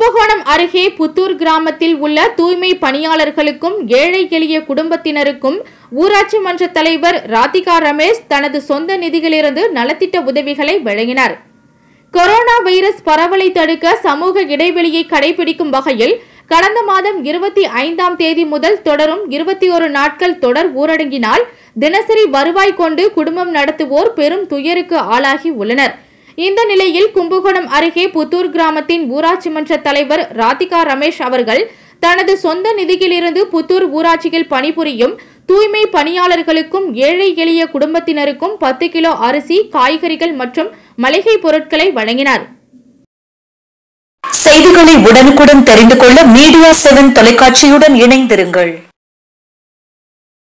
கும்பகோணம் அருகே புத்தூர் கிராமத்தில் உள்ள தூய்மை பணியாளர்களுக்கும் ஏழை எளிய குடும்பத்தினருக்கும் ஊராட்சி மன்ற தலைவர் ராதிகா ரமேஷ் தனது சொந்த நிதியிலிருந்து நலத்திட்ட உதவிகளை வழங்கினார் கொரோனா வைரஸ் பரவலை தடுக்க சமூக இடைவெளியை கடைபிடிக்கும் வகையில் கடந்த மாதம் இருபத்தி ஐந்தாம் தேதி முதல் தொடரும் இருபத்தி ஒரு நாட்கள் தொடர் ஊரடங்கினால் தினசரி வருவாய் கொண்டு குடும்பம் நடத்துவோர் பெரும் துயருக்கு ஆளாகி உள்ளனர் இந்த நிலையில் கும்பகோணம் அருகே புத்தூர் கிராமத்தின் ஊராட்சி மன்ற தலைவர் ராதிகா ரமேஷ் அவர்கள் தனது சொந்த நிதியிலிருந்து புத்தூர் ஊராட்சியில் பணிபுரியும் தூய்மை பணியாளர்களுக்கும் ஏழை எளிய குடும்பத்தினருக்கும் பத்து கிலோ அரிசி காய்கறிகள் மற்றும் மளிகை பொருட்களை வழங்கினார் செய்திகளை உடனுக்குடன் தெரிந்து கொள்ள மீடியா செவன் தொலைக்காட்சியுடன் இணைந்திருங்கள்